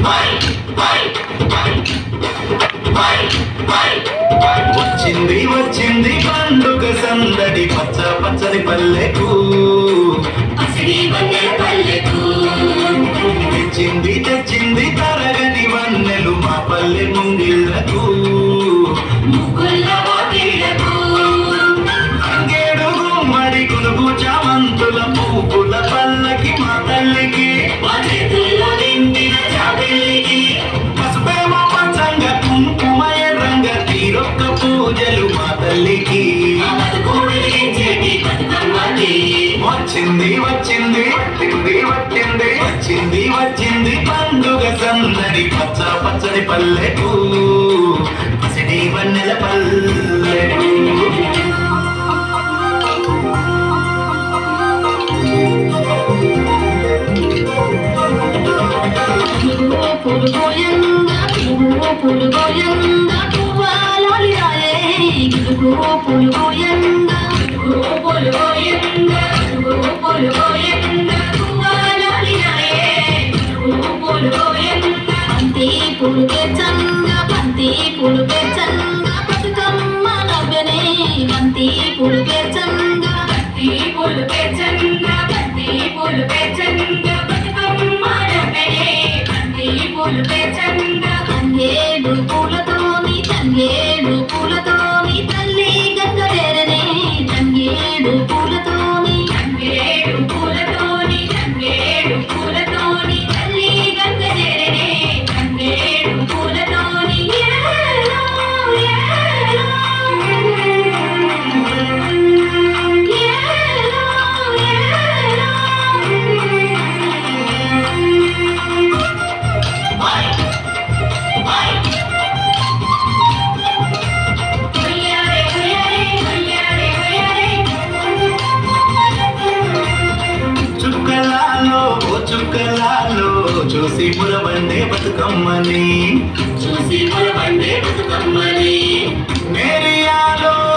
వచ్చింది వచ్చింది పండుగ సందడి పచ్చ పచ్చని పల్లెకు పసిడి వన్నెల పల్లెకు తెచ్చింది తెచ్చింది తరగని వన్నెలు మా పల్లె ముంగిళ్ళకు ముగ్గుల వాకిళ్లకు అంగేడు గుమ్మడి గునుగు చామంతుల పువ్వుల పల్లకి మా తల్లికి మా చేతుల్లో నిండిన జాబిల్లికి పసుపేమ పంచంగ కుంకుమ ఎర్రంగ తీరొక్క పూజలు మా తల్లికి మా బతుకు వెలిగించేటి బతుకమ్మకి వచ్చింది వచ్చింది వచ్చింది వచ్చింది వచ్చింది వచ్చింది పండుగ సందడి పచ్చ పచ్చడి పల్లెకు పసిడి వన్నెల పల్లెకు పులుగో పులుగోయంద పులుగో పులుగోయంద పువ్వాలాలిరాయే గులుగో పులుగోయంద గులుగో పులుగోయంద గులుగో పులుగోయంద పువ్వాలాలిరాయే గులుగో పులుగోయంద బంతి పులుగే చంద బంతి పులుగే చంద బతుకమ్మ నవ్వెనే బంతి పులుగే చంద బంతి పులుగే చంద బంతి పులుగే చంద బతుకమ్మ నవ్వెనే బంతి పులుగే చంద తంగేడు పూలతోని తంగేడు పూలతోని తల్లి గంగలేరనే తంగేడు పూలతోని తంగేడు పూలతోని తంగేడు పూలతోని తల్లి గంగలేరనే తంగేడు పూలతోని ఏలో ఏలో ఏలో ఏలో ఉయ్యాలే ఉయ్యాలే ఉయ్యాలే ఉయ్యాలే చుక్కలాలో ఓ చుక్కలాలో చూసి మురవండే బతుకమ్మని చూసి మొలబండే బతుకమ్మని మేరియాలో